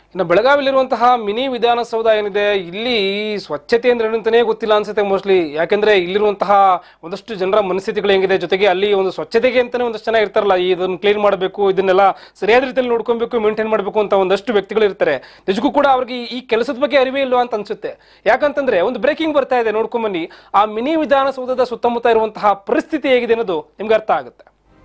ಇನ್ನು ಬೆಳಗಾವಿಲಿರುವಂತಹ ಮಿನಿ ವಿಧಾನಸೌಧ ಏನಿದೆ ಇಲ್ಲಿ ಸ್ವಚ್ಛತೆ ಅಂದ್ರೆ ಏನು ಅಂತಾನೆ ಗೊತ್ತಿಲ್ಲ ಅನ್ಸುತ್ತೆ ಮೋಸ್ಟ್ಲಿ ಯಾಕೆಂದ್ರೆ ಇಲ್ಲಿರುವಂತಹ ಒಂದಷ್ಟು ಜನರ ಮನಸ್ಥಿತಿಗಳು ಹೆಂಗಿದೆ ಜೊತೆಗೆ ಅಲ್ಲಿ ಒಂದು ಸ್ವಚ್ಛತೆಗೆ ಅಂತಾನೆ ಒಂದಷ್ಟು ಜನ ಇರ್ತಾರಲ್ಲ ಇದನ್ನ ಕ್ಲೀನ್ ಮಾಡಬೇಕು ಇದನ್ನೆಲ್ಲ ಸರಿಯಾದ ರೀತಿಯಲ್ಲಿ ನೋಡ್ಕೊಬೇಕು ಮೇಂಟೈನ್ ಮಾಡಬೇಕು ಅಂತ ಒಂದಷ್ಟು ವ್ಯಕ್ತಿಗಳು ಇರ್ತಾರೆ ನಿಜಕ್ಕೂ ಕೂಡ ಅವ್ರಿಗೆ ಈ ಕೆಲಸದ ಬಗ್ಗೆ ಅರಿವೇ ಇಲ್ವಾ ಅಂತ ಅನ್ಸುತ್ತೆ ಯಾಕಂತಂದ್ರೆ ಒಂದು ಬ್ರೇಕಿಂಗ್ ಬರ್ತಾ ಇದೆ ನೋಡ್ಕೊಂಬನ್ನಿ ಆ ಮಿನಿ ವಿಧಾನಸೌಧದ ಸುತ್ತಮುತ್ತ ಇರುವಂತಹ ಪರಿಸ್ಥಿತಿ ಹೇಗಿದೆ ಅನ್ನೋದು ನಿಮ್ಗೆ ಅರ್ಥ ಆಗುತ್ತೆ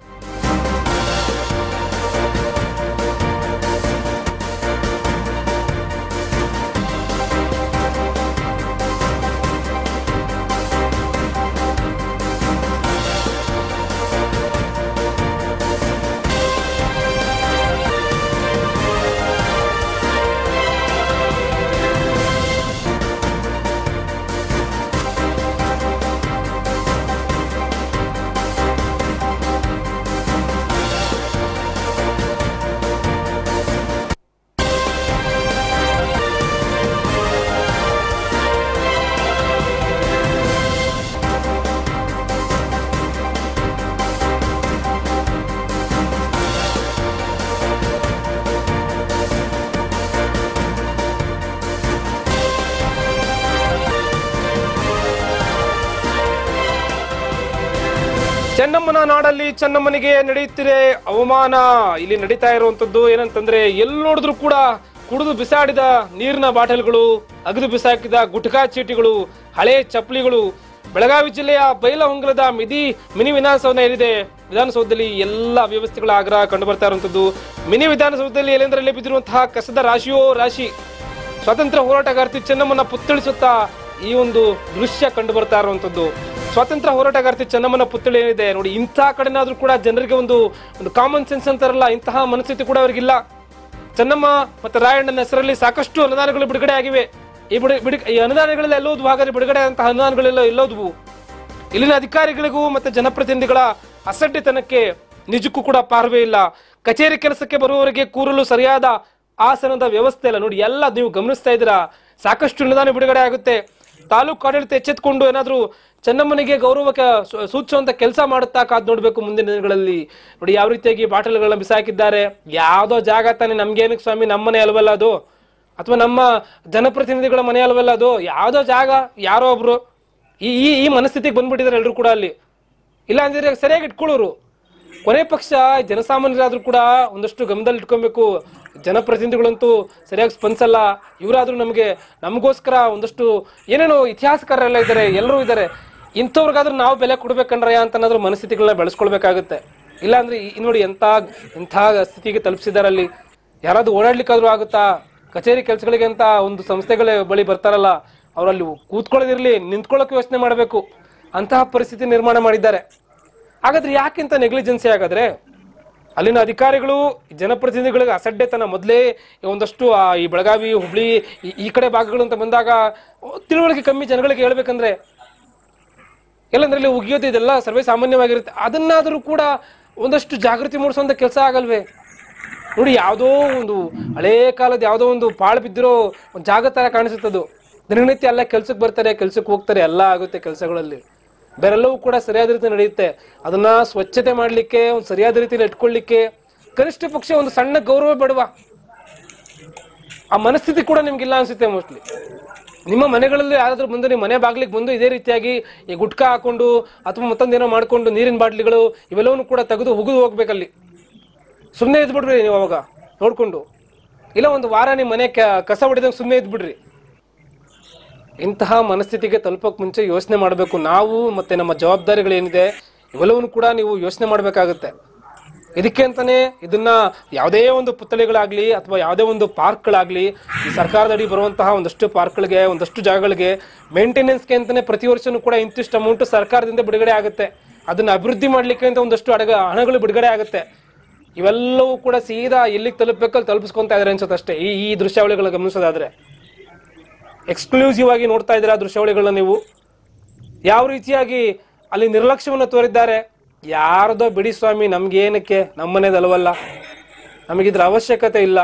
ಚೆನ್ನಮ್ಮನ ನಾಡಲ್ಲಿ ಚೆನ್ನಮ್ಮನಿಗೆ ನಡೆಯುತ್ತಿದೆ ಅವಮಾನ ಇಲ್ಲಿ ನಡೀತಾ ಇರುವಂತದ್ದು ಏನಂತಂದ್ರೆ ಎಲ್ಲಿ ನೋಡಿದ್ರು ಕೂಡ ಕುಡಿದು ಬಿಸಾಡಿದ ನೀರಿನ ಬಾಟಲ್ಗಳು ಅಗದು ಬಿಸಾಕಿದ ಗುಟ್ಕಾ ಚೀಟಿಗಳು ಹಳೆ ಚಪ್ಪಲಿಗಳು ಬೆಳಗಾವಿ ಜಿಲ್ಲೆಯ ಬೈಲಹೊಂಗಲದ ಮಿದಿ ಮಿನಿ ವಿಧಾನಸೌಧ ಏನಿದೆ ವಿಧಾನಸೌಧದಲ್ಲಿ ಎಲ್ಲ ವ್ಯವಸ್ಥೆಗಳ ಆಗ್ರಹ ಕಂಡು ಬರ್ತಾ ಇರುವಂತದ್ದು ಮಿನಿ ವಿಧಾನಸೌಧದಲ್ಲಿ ಎಲ್ಲೆಂದರಲ್ಲಿ ಬಿದ್ದಿರುವಂತಹ ಕಸದ ರಾಶಿಯೋ ರಾಶಿ ಸ್ವಾತಂತ್ರ್ಯ ಹೋರಾಟಗಾರ್ತಿ ಚೆನ್ನಮ್ಮನ ಪುತ್ಥಳಿಸುತ್ತಾ ಈ ಒಂದು ದೃಶ್ಯ ಕಂಡು ಬರ್ತಾ ಇರುವಂತದ್ದು ಸ್ವಾತಂತ್ರ್ಯ ಹೋರಾಟಗಾರ್ತಿ ಚೆನ್ನಮ್ಮನ ಪುತ್ಥಳಿ ಏನಿದೆ ನೋಡಿ ಇಂಥ ಕಡೆನಾದ್ರೂ ಕೂಡ ಜನರಿಗೆ ಒಂದು ಒಂದು ಕಾಮನ್ ಸೆನ್ಸ್ ಅಂತಾರಲ್ಲ ಇಂತಹ ಮನಸ್ಥಿತಿ ಕೂಡ ಅವರಿಗಿಲ್ಲ ಚೆನ್ನಮ್ಮ ಮತ್ತೆ ರಾಯಣ್ಣನ ಹೆಸರಲ್ಲಿ ಸಾಕಷ್ಟು ಅನುದಾನಗಳು ಬಿಡುಗಡೆ ಆಗಿವೆ ಈ ಬಿಡು ಬಿಡು ಈ ಅನುದಾನಗಳೆಲ್ಲ ಎಲ್ಲೋದ್ವು ಹಾಗಾದ್ರೆ ಬಿಡುಗಡೆ ಆದಂತಹ ಅನುದಾನಗಳೆಲ್ಲ ಎಲ್ಲೋದ್ವು ಇಲ್ಲಿನ ಅಧಿಕಾರಿಗಳಿಗೂ ಮತ್ತೆ ಜನಪ್ರತಿನಿಧಿಗಳ ಅಸಡ್ಡೆತನಕ್ಕೆ ನಿಜಕ್ಕೂ ಕೂಡ ಪಾರ್ವೆ ಇಲ್ಲ ಕಚೇರಿ ಕೆಲಸಕ್ಕೆ ಬರುವವರಿಗೆ ಕೂರಲು ಸರಿಯಾದ ಆಸನದ ವ್ಯವಸ್ಥೆ ಇಲ್ಲ ನೋಡಿ ಎಲ್ಲ ನೀವು ಗಮನಿಸ್ತಾ ಇದ್ದೀರಾ ಸಾಕಷ್ಟು ಅನುದಾನ ಬಿಡುಗಡೆ ಆಗುತ್ತೆ ತಾಲೂಕು ಆಡಳಿತ ಎಚ್ಚೆತ್ಕೊಂಡು ಏನಾದ್ರೂ ಚೆನ್ನಮ್ಮನಿಗೆ ಗೌರವಕ್ಕೆ ಸೂ- ಸೂಚಿಸುವಂತ ಕೆಲಸ ಮಾಡುತ್ತಾ ಕಾದ್ ನೋಡ್ಬೇಕು ಮುಂದಿನ ದಿನಗಳಲ್ಲಿ ನೋಡಿ ಯಾವ ರೀತಿಯಾಗಿ ಬಾಟಲ್ಗಳನ್ನ ಬಿಸಾಕಿದ್ದಾರೆ ಯಾವ್ದೋ ಜಾಗ ತಾನೇ ನಮ್ಗೇನಕ್ಕೆ ಸ್ವಾಮಿ ನಮ್ಮನೆ ಅಲ್ವಲ್ಲ ಅದು ಅಥವಾ ನಮ್ಮ ಜನಪ್ರತಿನಿಧಿಗಳ ಮನೆ ಅಲ್ವಲ್ಲ ಅದು ಯಾವ್ದೋ ಜಾಗ ಯಾರೋ ಒಬ್ರು ಈ ಈ ಈ ಮನಸ್ಥಿತಿಗೆ ಬಂದ್ಬಿಟ್ಟಿದ್ದಾರೆ ಎಲ್ಲರೂ ಕೂಡ ಅಲ್ಲಿ ಇಲ್ಲ ಅಂದ್ರೆ ಸರಿಯಾಗಿ ಇಟ್ಕೊಳ್ಳೋರು ಕೊನೆ ಪಕ್ಷ ಜನಸಾಮಾನ್ಯರಾದ್ರೂ ಕೂಡ ಒಂದಷ್ಟು ಗಮನದಲ್ಲಿ ಇಟ್ಕೊಬೇಕು ಜನಪ್ರತಿನಿಧಿಗಳಂತೂ ಸರಿಯಾಗಿ ಸ್ಪಂದಿಸಲ್ಲ ಇವರಾದ್ರೂ ನಮಗೆ ನಮಗೋಸ್ಕರ ಒಂದಷ್ಟು ಏನೇನೋ ಇತಿಹಾಸಕಾರರೆಲ್ಲ ಇದ್ದಾರೆ ಎಲ್ಲರೂ ಇದ್ದಾರೆ ಇಂಥವ್ರಿಗಾದ್ರೂ ನಾವು ಬೆಲೆ ಕೊಡ್ಬೇಕಂಡ್ರಯ್ಯ ಅಂತ ಏನಾದ್ರೂ ಮನಸ್ಥಿತಿಗಳನ್ನ ಬೆಳೆಸ್ಕೊಳ್ಬೇಕಾಗುತ್ತೆ ಇಲ್ಲ ಅಂದ್ರೆ ಈ- ನೋಡಿ ಎಂಥ ಎಂಥ ಸ್ಥಿತಿಗೆ ತಲುಪಿಸಿದ್ದಾರೆ ಅಲ್ಲಿ ಯಾರಾದ್ರೂ ಓಡಾಡ್ಲಿಕ್ಕಾದ್ರೂ ಆಗುತ್ತಾ ಕಚೇರಿ ಕೆಲಸಗಳಿಗೆ ಅಂತ ಒಂದು ಸಂಸ್ಥೆಗಳ ಬಳಿ ಬರ್ತಾರಲ್ಲ ಅವರಲ್ಲಿ ಕೂತ್ಕೊಳ್ಳೋದಿರ್ಲಿ ನಿಂತ್ಕೊಳ್ಳೋಕೆ ಯೋಚನೆ ಮಾಡಬೇಕು ಅಂತಹ ಪರಿಸ್ಥಿತಿ ನಿರ್ಮಾಣ ಮಾಡಿದ್ದಾರೆ ಹಾಗಾದ್ರೆ ಯಾಕಿಂತ ನೆಗ್ಲಿಜೆನ್ಸಿ ಹಾಗಾದ್ರೆ ಅಲ್ಲಿನ ಅಧಿಕಾರಿಗಳು ಜನಪ್ರತಿನಿಧಿಗಳಿಗೆ ಅಸಡ್ಡೆತನ ಮೊದಲೇ ಒಂದಷ್ಟು ಆ ಈ ಬೆಳಗಾವಿ ಹುಬ್ಳಿ ಈ- ಈ ಕಡೆ ಭಾಗಗಳು ಅಂತ ಬಂದಾಗ ತಿಳುವಳಿಕೆ ಕಮ್ಮಿ ಜನಗಳಿಗೆ ಹೇಳ್ಬೇಕಂದ್ರೆ ಎಲ್ಲಂದ್ರೆ ಇಲ್ಲಿ ಉಗಿಯೋದು ಇದೆಲ್ಲ ಸರ್ವೇ ಸಾಮಾನ್ಯವಾಗಿರುತ್ತೆ ಅದನ್ನಾದರೂ ಕೂಡ ಒಂದಷ್ಟು ಜಾಗೃತಿ ಮೂಡಿಸುವಂತ ಕೆಲಸ ಆಗಲ್ವೇ ನೋಡಿ ಯಾವುದೋ ಒಂದು ಹಳೇ ಕಾಲದ ಯಾವುದೋ ಒಂದು ಪಾಳು ಬಿದ್ದಿರೋ ಒಂದು ಜಾಗ ತರ ಕಾಣಿಸುತ್ತದು ದಿನನಿತ್ಯ ಎಲ್ಲ ಕೆಲ್ಸಕ್ಕೆ ಬರ್ತಾರೆ ಕೆಲ್ಸಕ್ಕೆ ಹೋಗ್ತಾರೆ ಎಲ್ಲ ಆಗುತ್ತೆ ಕೆಲಸಗಳಲ್ಲಿ ಬೇರೆಲ್ಲವೂ ಕೂಡ ಸರಿಯಾದ ರೀತಿ ನಡೆಯುತ್ತೆ ಅದನ್ನ ಸ್ವಚ್ಛತೆ ಮಾಡ್ಲಿಕ್ಕೆ ಒಂದು ಸರಿಯಾದ ರೀತಿಯಲ್ಲಿ ಇಟ್ಕೊಳ್ಳಿಕ್ಕೆ ಕನಿಷ್ಠ ಪಕ್ಷ ಒಂದು ಸಣ್ಣ ಗೌರವ ಬೇಡವಾ ಆ ಮನಸ್ಥಿತಿ ಕೂಡ ನಿಮ್ಗಿಲ್ಲ ಅನ್ಸುತ್ತೆ ಮೋಸ್ಟ್ಲಿ ನಿಮ್ಮ ಮನೆಗಳಲ್ಲಿ ಯಾರಾದ್ರೂ ಬಂದು ನಿಮ್ಮ ಮನೆ ಬಾಗ್ಲಿಗೆ ಬಂದು ಇದೇ ರೀತಿಯಾಗಿ ಈ ಗುಟ್ಕಾ ಹಾಕೊಂಡು ಅಥವಾ ಮತ್ತೊಂದೇನೋ ಮಾಡ್ಕೊಂಡು ನೀರಿನ ಬಾಟ್ಲಿಗಳು ಇವೆಲ್ಲವನ್ನು ಕೂಡ ತೆಗೆದು ಹುಗಿದು ಹೋಗ್ಬೇಕಲ್ಲಿ ಸುಮ್ಮನೆ ಇದ್ಬಿಡ್ರಿ ನೀವು ಅವಾಗ ನೋಡ್ಕೊಂಡು ಇಲ್ಲ ಒಂದು ವಾರ ನಿಮ್ಮ ಮನೆ ಕ- ಕಸ ಹೊಡೆದಂಗೆ ಸುಮ್ಮನೆ ಇದ್ಬಿಡ್ರಿ ಇಂತಹ ಮನಸ್ಥಿತಿಗೆ ತಲುಪಕ್ ಮುಂಚೆ ಯೋಚನೆ ಮಾಡಬೇಕು ನಾವು ಮತ್ತೆ ನಮ್ಮ ಜವಾಬ್ದಾರಿಗಳೇನಿದೆ ಇವೆಲ್ಲವನ್ನು ಕೂಡ ನೀವು ಯೋಚನೆ ಮಾಡಬೇಕಾಗುತ್ತೆ ಇದಕ್ಕೆ ಅಂತಾನೆ ಇದನ್ನ ಯಾವುದೇ ಒಂದು ಪುತ್ಥಳಿಗಳಾಗ್ಲಿ ಅಥವಾ ಯಾವುದೇ ಒಂದು ಪಾರ್ಕ್ಗಳಾಗ್ಲಿ ಈ ಸರ್ಕಾರದ ಅಡಿ ಬರುವಂತಹ ಒಂದಷ್ಟು ಪಾರ್ಕ್ಗಳಿಗೆ ಒಂದಷ್ಟು ಜಾಗಗಳಿಗೆ ಮೇಂಟೆನೆನ್ಸ್ಗೆ ಅಂತಾನೆ ಪ್ರತಿ ವರ್ಷನೂ ಕೂಡ ಇಂತಿಷ್ಟು ಅಮೌಂಟ್ ಸರ್ಕಾರದಿಂದ ಬಿಡುಗಡೆ ಆಗುತ್ತೆ ಅದನ್ನ ಅಭಿವೃದ್ಧಿ ಮಾಡ್ಲಿಕ್ಕೆ ಅಂತ ಒಂದಷ್ಟು ಅಡಗ ಹಣಗಳು ಬಿಡುಗಡೆ ಆಗುತ್ತೆ ಇವೆಲ್ಲವೂ ಕೂಡ ಸೀದಾ ಎಲ್ಲಿಗೆ ತಲುಪಬೇಕಲ್ಲಿ ತಲುಪಿಸ್ಕೊಂತ ಇದಾರೆ ಅನ್ಸುತ್ತೆ ಅಷ್ಟೇ ಈ ಈ ದೃಶ್ಯಾವಳಿಗಳನ್ನ ಗಮನಿಸೋದಾದ್ರೆ ಎಕ್ಸ್ಕ್ಲೂಸಿವ್ ಆಗಿ ನೋಡ್ತಾ ಇದ್ದೀರಾ ದೃಶ್ಯಾವಳಿಗಳನ್ನ ನೀವು ಯಾವ ರೀತಿಯಾಗಿ ಅಲ್ಲಿ ನಿರ್ಲಕ್ಷ್ಯವನ್ನು ತೋರಿದ್ದಾರೆ ಯಾರ್ದೋ ಬಿಡಿ ಸ್ವಾಮಿ ನಮ್ಗೇನಕ್ಕೆ ನಮ್ಮನೇದಲ್ವಲ್ಲ ನಮಗಿದ್ರ ಅವಶ್ಯಕತೆ ಇಲ್ಲ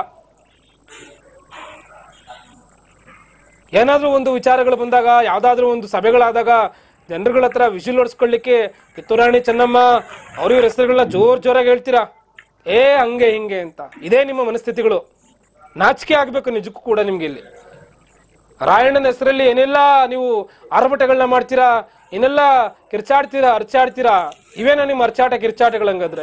ಏನಾದ್ರೂ ಒಂದು ವಿಚಾರಗಳು ಬಂದಾಗ ಯಾವ್ದಾದ್ರೂ ಒಂದು ಸಭೆಗಳಾದಾಗ ಜನರುಗಳ ಹತ್ರ ವಿಷಿಲ್ ಹೊಡ್ಸ್ಕೊಳ್ಳಿಕ್ಕೆ ಕಿತ್ತೂರಾಣಿ ಚೆನ್ನಮ್ಮ ಅವ್ರ ಇವ್ರ ಹೆಸರುಗಳನ್ನ ಜೋರ್ ಜೋರಾಗಿ ಹೇಳ್ತೀರಾ ಏ ಹಂಗೆ ಹಿಂಗೆ ಅಂತ ಇದೇ ನಿಮ್ಮ ಮನಸ್ಥಿತಿಗಳು ನಾಚಿಕೆ ಆಗ್ಬೇಕು ನಿಜಕ್ಕೂ ಕೂಡ ನಿಮ್ಗೆ ಇಲ್ಲಿ ರಾಯಣ್ಣನ ಹೆಸರಲ್ಲಿ ಏನೆಲ್ಲ ನೀವು ಆರ್ಭಟಗಳನ್ನ ಮಾಡ್ತೀರಾ ಏನೆಲ್ಲ ಕಿರ್ಚಾಡ್ತೀರಾ ಅರ್ಚಾಡ್ತೀರಾ ಇವೇನ ನಿಮ್ಮ ಅರ್ಚಾಟ ಕಿರ್ಚಾಟಗಳಂಗಾದ್ರೆ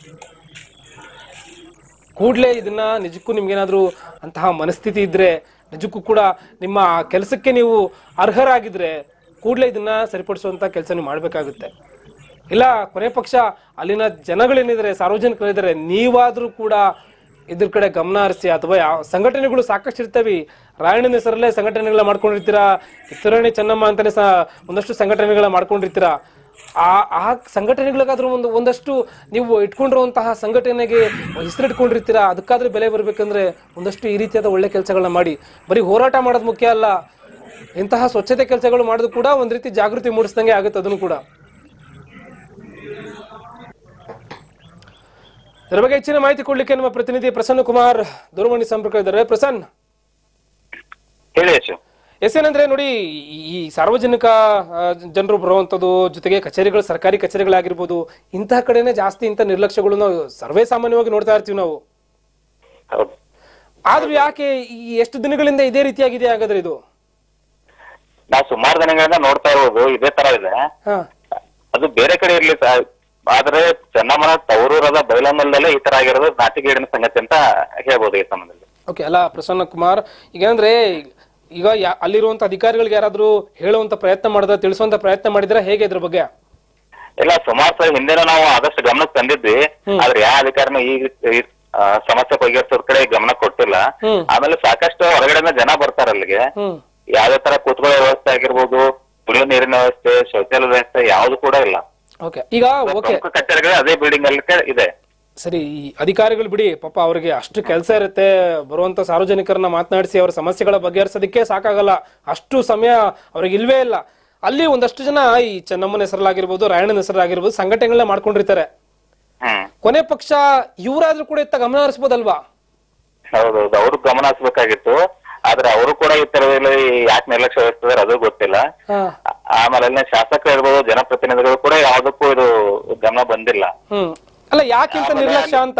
ಕೂಡಲೇ ಇದನ್ನ ನಿಜಕ್ಕೂ ನಿಮ್ಗೇನಾದ್ರೂ ಅಂತಹ ಮನಸ್ಥಿತಿ ಇದ್ರೆ ನಿಜಕ್ಕೂ ಕೂಡ ನಿಮ್ಮ ಕೆಲಸಕ್ಕೆ ನೀವು ಅರ್ಹರಾಗಿದ್ರೆ ಕೂಡಲೇ ಇದನ್ನ ಸರಿಪಡಿಸುವಂತ ಕೆಲಸ ನೀವು ಮಾಡ್ಬೇಕಾಗುತ್ತೆ ಇಲ್ಲ ಕೊನೆ ಪಕ್ಷ ಅಲ್ಲಿನ ಜನಗಳೇನಿದ್ದಾರೆ ಸಾರ್ವಜನಿಕರಿದ್ದಾರೆ ನೀವಾದ್ರೂ ಕೂಡ ಇದ್ರ ಕಡೆ ಗಮನ ಹರಿಸಿ ಅಥವಾ ಯಾವ ಸಂಘಟನೆಗಳು ಸಾಕಷ್ಟು ಇರ್ತವೆ ರಾಯಣ್ಣನ ಹೆಸರಲ್ಲೇ ಸಂಘಟನೆಗಳ ಮಾಡ್ಕೊಂಡಿರ್ತೀರಾ ಕಿತ್ತೂರಾಣಿ ಚೆನ್ನಮ್ಮ ಅಂತಾನೆ ಸಹ ಒಂದಷ್ಟು ಸಂಘಟನೆಗಳ ಮಾಡ್ಕೊಂಡಿರ್ತೀರಾ ಆ ಆ ಸಂಘಟನೆಗಳಿಗಾದ್ರೂ ಒಂದು ಒಂದಷ್ಟು ನೀವು ಇಟ್ಕೊಂಡಿರುವಂತಹ ಸಂಘಟನೆಗೆ ಹೆಸರಿಟ್ಕೊಂಡಿರ್ತೀರಾ ಅದಕ್ಕಾದ್ರೂ ಬೆಲೆ ಬರ್ಬೇಕಂದ್ರೆ ಒಂದಷ್ಟು ಈ ರೀತಿಯಾದ ಒಳ್ಳೆ ಕೆಲಸಗಳನ್ನ ಮಾಡಿ ಬರೀ ಹೋರಾಟ ಮಾಡೋದು ಮುಖ್ಯ ಅಲ್ಲ ಇಂತಹ ಸ್ವಚ್ಛತೆ ಕೆಲಸಗಳು ಮಾಡೋದು ಕೂಡ ಒಂದ್ ರೀತಿ ಜಾಗೃತಿ ಮೂಡಿಸ್ದಂಗೆ ಆಗುತ್ತೆ ಅದನ್ನು ಕೂಡ ಇದರ ಬಗ್ಗೆ ಹೆಚ್ಚಿನ ಮಾಹಿತಿ ಕೊಡ್ಲಿಕ್ಕೆ ನಮ್ಮ ಪ್ರತಿನಿಧಿ ಪ್ರಸನ್ನ ಕುಮಾರ್ ದೂರವಾಣಿ ಸಂಪರ್ಕ ಇದ್ದಾರೆ ಪ್ರಸನ್ನ ಹೇಳಿ ಯಶು ಎಸ್ ಏನಂದ್ರೆ ನೋಡಿ ಈ- ಈ ಸಾರ್ವಜನಿಕ ಜನರು ಬರುವಂತದ್ದು ಜೊತೆಗೆ ಕಚೇರಿಗಳು ಸರ್ಕಾರಿ ಕಚೇರಿಗಳಾಗಿರ್ಬೋದು ಇಂತಹ ಕಡೆನೆ ಜಾಸ್ತಿ ಇಂಥ ನಿರ್ಲಕ್ಷ್ಯಗಳು ನಾವು ಸರ್ವೇ ಸಾಮಾನ್ಯವಾಗಿ ನೋಡ್ತಾ ಇರ್ತೀವಿ ನಾವು ಹೌದು ಆದ್ರೂ ಯಾಕೆ ಈ ಎಷ್ಟು ದಿನಗಳಿಂದ ಇದೇ ರೀತಿಯಾಗಿದೆ ಹಾಗಾದ್ರೆ ಇದು ನಾವು ಸುಮಾರು ದಿನಗಳಿಂದ ನೋಡ್ತಾ ಇರೋದು ಇದೇ ತರ ಇದೆ ಹಾ ಅದು ಬೇರೆ ಕಡೆ ಇರ್ಲಿ ಸರ್ ಆದ್ರೆ ಚೆನ್ನಮ್ಮನ ತವರೂರದ ಬೈಲಮಲ್ಲದಲ್ಲೇ ಈ ತರ ಆಗಿರೋದು ನಾಟಿಗೇಡಿನ ಸಂಗತಿ ಅಂತ ಹೇಳ್ಬೋದು ಈ ಸಂಬಂಧದಲ್ಲಿ ಓಕೆ ಅಲ್ಲ ಪ್ರಸನ್ನ ಕುಮಾರ್ ಈಗ ಏನಂದ್ರೆ ಈಗ ಯಾ- ಅಲ್ಲಿರುವಂತ ಅಧಿಕಾರಿಗಳಿಗೆ ಯಾರಾದ್ರೂ ಹೇಳುವಂತ ಪ್ರಯತ್ನ ಮಾಡಿದ್ರ ತಿಳಿಸುವಂತ ಪ್ರಯತ್ನ ಮಾಡಿದ್ರೆ ಹೇಗೆ ಇದ್ರ ಬಗ್ಗೆ ಇಲ್ಲ ಸುಮಾರು ಸಲ ಹಿಂದೆನೂ ನಾವು ಆದಷ್ಟು ಗಮನಕ್ಕೆ ತಂದಿದ್ವಿ ಆದ್ರೆ ಯಾವ ಅಧಿಕಾರಿನೂ ಈ ಈ, ಆ, ಸಮಸ್ಯೆ ಬಗೆಹರಿಸೋರ್ ಕಡೆ ಗಮನ ಕೊಟ್ಟಿಲ್ಲ ಹ್ಮ್. ಆಮೇಲೆ ಸಾಕಷ್ಟು ಹೊರಗಡೆಯಿಂದ ಜನ ಬರ್ತಾರ ಅಲ್ಲಿಗೆ ಹ್ಮ್ ಯಾವ್ದೇ ತರ ಕೂತ್ಕೊಳ್ಳೋ ವ್ಯವಸ್ಥೆ ಆಗಿರ್ಬೋದು ಕುಡಿಯೋ ನೀರಿನ ವ್ಯವಸ್ಥೆ ಶೌಚಾಲಯ ವ್ಯವಸ್ಥೆ ಯಾವ್ದು ಕೂಡ ಇಲ್ಲ ಓಕೆ ಈಗ ಓಕೆ ಪ್ರಮುಖ ಕಚೇರಿಗಳು ಅದೇ ಬಿಲ್ಡಿಂಗ್ ಅಲ್ಲಿ ಇದೆ ಸರಿ ಈ ಅಧಿಕಾರಿಗಳು ಬಿಡಿ ಪಾಪ ಅವರಿಗೆ ಅಷ್ಟು ಕೆಲಸ ಇರುತ್ತೆ ಬರುವಂತ ಸಾರ್ವಜನಿಕರನ್ನ ಮಾತನಾಡಿಸಿ ಅವರ ಸಮಸ್ಯೆಗಳ ಬಗೆಹರಿಸೋದಕ್ಕೆ ಸಾಕಾಗಲ್ಲ ಅಷ್ಟು ಸಮಯ ಅವ್ರಿಗೆ ಇಲ್ವೇ ಇಲ್ಲ ಅಲ್ಲಿ ಒಂದಷ್ಟು ಜನ ಈ ಚೆನ್ನಮ್ಮನ ಹೆಸರಲ್ಲಾಗಿರ್ಬೋದು ರಾಯಣ್ಣನ ಹೆಸರಾಗಿರ್ಬೋದು ಸಂಘಟನೆಗಳನ್ನ ಮಾಡ್ಕೊಂಡಿರ್ತಾರೆ ಹ್ಮ್ ಕೊನೆ ಪಕ್ಷ ಇವರಾದ್ರೂ ಕೂಡ ಇತ್ತ ಗಮನ ಹರಿಸ್ಬೋದಲ್ವಾ ಹೌದೌದು ಅವ್ರು ಗಮನ ಹರಿಸ್ಬೇಕಾಗಿತ್ತು ಆದ್ರೆ ಅವರು ಕೂಡ ಈ ತರದಲ್ಲಿ ಯಾಕೆ ನಿರ್ಲಕ್ಷ್ಯ ವಹಿಸ್ತಿದಾರೆ ಅದು ಗೊತ್ತಿಲ್ಲ ಹಾ ಆ- ಆಮೇಲೆ ಅಲ್ಲಿನ ಶಾಸಕರು ಇರ್ಬೋದು ಜನಪ್ರತಿನಿಧಿಗಳು ಕೂಡ ಯಾವ್ದಕ್ಕೂ ಇದು ಗಮನ ಬಂದಿಲ್ಲ ಹ್ಮ್ ಅಲ್ಲ ಯಾಕಿಂತ ನಿರ್ಲಕ್ಷ್ಯ ಅಂತ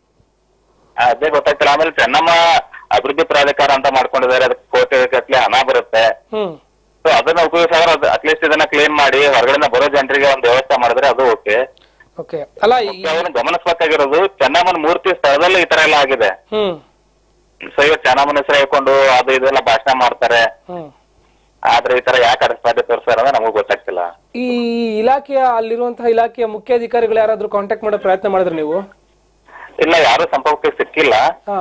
ಅದೇ ಗೊತ್ತಾಗ್ತಿಲ್ಲ ಆಮೇಲೆ ಚೆನ್ನಮ್ಮ ಅಭಿವೃದ್ಧಿ ಪ್ರಾಧಿಕಾರ ಅಂತ ಮಾಡ್ಕೊಂಡಿದ್ದಾರೆ ಅದಕ್ಕೆ ಕೋಟಿ ಗಟ್ಲೆ ಹಣ ಬರುತ್ತೆ ಹ್ಮ್ ಸೊ ಅದನ್ನ ಉಪಯೋಗಿಸಿದ್ರೆ ಅಟ್ಲೀಸ್ಟ್ ಇದನ್ನ ಕ್ಲೀನ್ ಮಾಡಿ ಹೊರಗಡೆ ಬರೋ ಜನರಿಗೆ ಒಂದು ವ್ಯವಸ್ಥೆ ಮಾಡಿದ್ರೆ ಅದು ಓಕೆ ಓಕೆ ಅಲ್ಲ ಈ ಅವನು ಗಮನಿಸ್ಬೇಕಾಗಿರೋದು ಚೆನ್ನಮ್ಮನ ಮೂರ್ತಿ ಸ್ಥಳದಲ್ಲೇ ಈ ತರ ಎಲ್ಲ ಆಗಿದೆ ಹ್ಮ್ ಸೊ ಇವಾಗ ಚೆನ್ನಮ್ಮನ ಹೆಸರು ಹೇಳ್ಕೊಂಡು ಅದು ಇದೆಲ್ಲ ಭಾಷಣ ಮಾಡ್ತಾರೆ ಹ್ಮ್ ಆದ್ರೆ ಈ ತರ ಯಾಕೆ ಅಡಸ್ಪಾಟಿ ತೋರಿಸ್ತಾರ ಅಂದ್ರೆ ನಮಗೂ ಗೊತ್ತಾಗ್ತಿಲ್ಲ ಈ ಇಲಾಖೆಯ ಅಲ್ಲಿರುವಂತಹ ಇಲಾಖೆಯ ಮುಖ್ಯ ಅಧಿಕಾರಿಗಳು ಯಾರಾದ್ರೂ ಕಾಂಟ್ಯಾಕ್ಟ್ ಮಾಡೋ ಪ್ರಯತ್ನ ಮಾಡಿದ್ರೆ ನೀವು ಇಲ್ಲ ಯಾರು ಸಂಪರ್ಕಕ್ಕೆ ಸಿಕ್ಕಿಲ್ಲ ಹಾ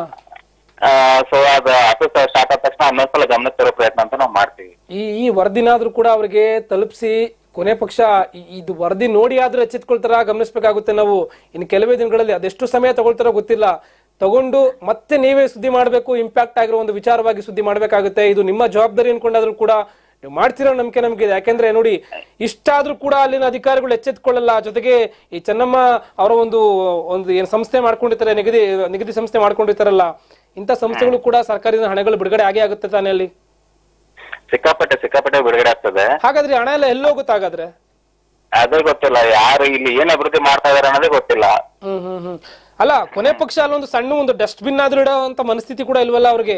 ಸೊ ಅದು ಆಫೀಸ್ ಸ್ಟಾರ್ಟ್ ಆದ ತಕ್ಷಣ ಇನ್ನೊಂದ್ಸಲ ಗಮನಕ್ಕೆ ತರೋ ಪ್ರಯತ್ನ ಅಂತ ನಾವು ಮಾಡ್ತೀವಿ ಈ ಈ ವರದಿನಾದ್ರೂ ಕೂಡ ಅವರಿಗೆ ತಲುಪಿಸಿ ಕೊನೆ ಪಕ್ಷ ಈ- ಇದು ವರದಿ ನೋಡಿ ಆದ್ರೂ ಎಚ್ಚೆತ್ಕೊಳ್ತಾರ ಗಮನಿಸ್ಬೇಕಾಗುತ್ತೆ ನಾವು ಇನ್ನು ಕೆಲವೇ ದಿನಗಳಲ್ಲಿ ಅದೆಷ್ಟು ಸಮಯ ತಗೊಳ್ತಾರೋ ಗೊತ್ತಿಲ್ಲ ತಗೊಂಡು ಮತ್ತೆ ನೀವೇ ಸುದ್ದಿ ಮಾಡಬೇಕು ಇಂಪ್ಯಾಕ್ಟ್ ಆಗಿರೋ ಒಂದು ವಿಚಾರವಾಗಿ ಸುದ್ದಿ ಮಾಡ್ಬೇಕಾಗುತ್ತೆ ಇದು ನಿಮ್ಮ ಜವಾಬ್ದಾರಿ ಅನ್ಕೊಂಡಾದ್ರೂ ಕೂಡ ನೀವು ಮಾಡ್ತಿರೋ ನಂಬಿಕೆ ನಮ್ಗಿದೆ ಯಾಕೆಂದ್ರೆ ನೋಡಿ ಇಷ್ಟಾದ್ರೂ ಕೂಡ ಅಲ್ಲಿನ ಅಧಿಕಾರಿಗಳು ಎಚ್ಚೆತ್ಕೊಳ್ಳಲ್ಲ ಜೊತೆಗೆ ಈ ಚೆನ್ನಮ್ಮ ಅವರ ಒಂದು ಒಂದು ಏನು ಸಂಸ್ಥೆ ಮಾಡ್ಕೊಂಡಿರ್ತಾರೆ ನಿಗದಿ ನಿಗದಿ ಸಂಸ್ಥೆ ಮಾಡ್ಕೊಂಡಿರ್ತಾರಲ್ಲ ಇಂಥ ಸಂಸ್ಥೆಗಳು ಕೂಡ ಸರ್ಕಾರಿ ಹಣಗಳು ಬಿಡುಗಡೆ ಆಗೇ ಆಗುತ್ತೆ ತಾನೇ ಅಲ್ಲಿ ಸಿಕ್ಕಾಪಟ್ಟೆ ಸಿಕ್ಕಾಪಟ್ಟೆ ಬಿಡುಗಡೆ ಆಗ್ತದೆ ಹಾಗಾದ್ರೆ ಈ ಹಣ ಎಲ್ಲ ಎಲ್ಲಿ ಹೋಗುತ್ತೆ ಹಾಗಾದ್ರೆ ಅದೇ ಗೊತ್ತಿಲ್ಲ ಯಾರು ಇಲ್ಲಿ ಏನ್ ಅಭಿವೃದ್ಧಿ ಮಾಡ್ತಾ ಇದಾರೆ ಅನ್ನೋದೇ ಗೊತ್ತಿಲ್ಲ ಹ್ಮ್ ಹ್ಮ್ ಹ್ಮ್ ಅಲ್ಲ ಕೊನೆ ಪಕ್ಷ ಅಲ್ಲೊಂದು ಸಣ್ಣ ಒಂದು ಡಸ್ಟ್ಬಿನ್ ಆದ್ರೂ ಇಡೋ ಅಂತ ಮನಸ್ಥಿತಿ ಕೂಡ ಇಲ್ವಲ್ಲ ಅವ್ರಿಗೆ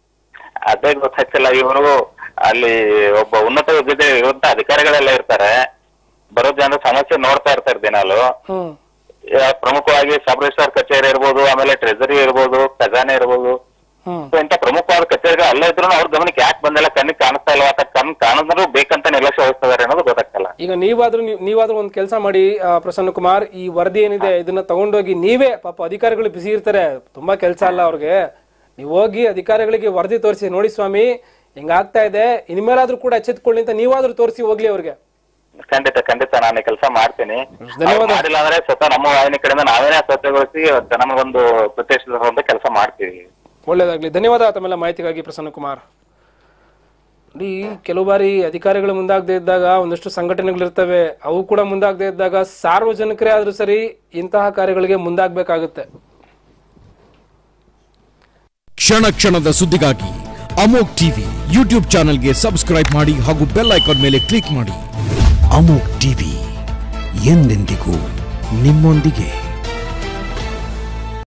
ಅದೇ ಗೊತ್ತಾಗ್ತಿಲ್ಲ ಇವರು ಅಲ್ಲಿ ಒಬ್ಬ ಉನ್ನತ ಹುದ್ದೆ ಇರುವಂತ ಅಧಿಕಾರಿಗಳೆಲ್ಲ ಇರ್ತಾರೆ ಬರೋ ಜನ ಸಮಸ್ಯೆ ನೋಡ್ತಾ ಇರ್ತಾರೆ ದಿನಾಲು ಹ್ಮ್ ಯಾ- ಪ್ರಮುಖವಾಗಿ ಸಬ್ ರಿಜಿಸ್ಟ್ರಾರ್ ಕಚೇರಿ ಇರ್ಬೋದು ಆಮೇಲೆ ಟ್ರೆಜರಿ ಇರ್ಬೋದು ಖಜಾನೆ ಇರ್ಬೋದು ಹ್ಮ್ So ಇಂಥ ಪ್ರಮುಖವಾದ ಕಚೇರಿಗಳು ಅಲ್ಲೇ ಇದ್ರು ಅವ್ರ ಗಮನಕ್ಕೆ ಯಾಕೆ ಬಂದಿಲ್ಲ ಕಣ್ಣಿಗೆ ಕಾಣಿಸ್ತಾ ಇಲ್ವಾ ಅಥವಾ ಕಣ್ ಕಾಣಿದ್ರು ಬೇಕಂತ ನಿರ್ಲಕ್ಷ್ಯ ವಹಿಸ್ತಿದ್ದಾರೆ ಅನ್ನೋದು ಗೊತ್ತಾಗ್ತಿಲ್ಲ ಈಗ ನೀವಾದ್ರೂ ನೀವ್- ನೀವಾದ್ರೂ ಒಂದು ಕೆಲಸ ಮಾಡಿ ಆ, ಪ್ರಸನ್ನ ಕುಮಾರ್ ಈ ವರದಿ ಏನಿದೆ ಇದನ್ನ ತಗೊಂಡೋಗಿ ನೀವೇ ಪಾಪ ಅಧಿಕಾರಿಗಳು ಬಿಸಿ ಇರ್ತಾರೆ ತುಂಬಾ ಕೆಲಸ ಅಲ್ಲ ಅವ್ರಿಗೆ ನೀವು ಹೋಗಿ ಅಧಿಕಾರಿಗಳಿಗೆ ವರದಿ ತೋರಿಸಿ ನೋಡಿ ಸ್ವಾಮಿ ಹಿಂಗಾಗ್ತಾ ಇದೆ ಇನ್ಮೇಲಾದ್ರೂ ಕೂಡ ಎಚ್ಚೆತ್ಕೊಳ್ಳಿ ಅಂತ ನೀವಾದ್ರೂ ತೋರಿಸಿ ಹೋಗ್ಲಿ ಅವ್ರಿಗೆ ಖಂಡಿತ ಖಂಡಿತ ನಾನು ಕೆಲಸ ಮಾಡ್ತೀನಿ ಧನ್ಯವಾದ. ಅವ್ರು ಮಾಡಿಲ್ಲ ಅಂದ್ರೆ ಸ್ವತಃ ನಮ್ಮ ವಾಹಿನಿ ಕಡೆಯಿಂದ ನಾವೇನೇ ಸ್ವಚ್ಛಗೊಳಿಸಿ ನಮಗೊಂದು ಪ್ರತಿಷ್ಠಿತ ಕೆಲಸ ಮಾಡ್ತೀವಿ ಒಳ್ಳೇದಾಗ್ಲಿ ಧನ್ಯವಾದ ತಮ್ಮೆಲ್ಲ ಮಾಹಿತಿಗಾಗಿ ಪ್ರಸನ್ನ ಕುಮಾರ್ ನೋಡಿ ಕೆಲವು ಬಾರಿ ಅಧಿಕಾರಿಗಳು ಮುಂದಾಗದೇ ಇದ್ದಾಗ ಒಂದಷ್ಟು ಸಂಘಟನೆಗಳಿರ್ತವೆ ಅವು ಕೂಡ ಮುಂದಾಗದೇ ಇದ್ದಾಗ ಸಾರ್ವಜನಿಕರೇ ಆದ್ರೂ ಸರಿ ಇಂತಹ ಕಾರ್ಯಗಳಿಗೆ ಮುಂದಾಗಬೇಕಾಗುತ್ತೆ ಕ್ಷಣ ಕ್ಷಣದ ಸುದ್ದಿಗಾಗಿ ಅಮೋಕ್ ಟಿವಿ ಯೂಟ್ಯೂಬ್ ಚಾನೆಲ್ಗೆ ಸಬ್ಸ್ಕ್ರೈಬ್ ಮಾಡಿ ಹಾಗೂ ಬೆಲ್ ಐಕಾನ್ ಮೇಲೆ ಕ್ಲಿಕ್ ಮಾಡಿ ಅಮೋಕ್ ಟಿವಿ ಎಂದೆಂದಿಗೂ ನಿಮ್ಮೊಂದಿಗೆ